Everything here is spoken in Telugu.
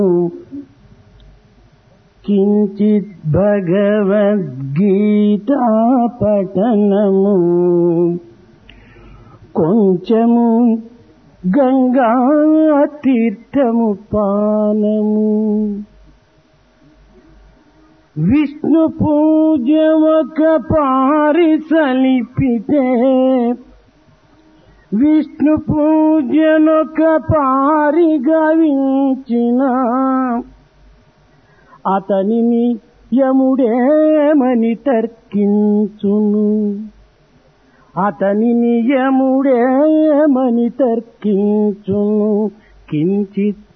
కించిత్ భగవద్గీతా పఠనము కొంచెము గంగా తీర్థము పానము విష్ణు పూజ ఒక పారిసలిపితే విష్ణు పూజనొక పారి గవించిన అతనిని యముడేమని తర్కించును అతనిని యముడేమని తర్కించును కించిత్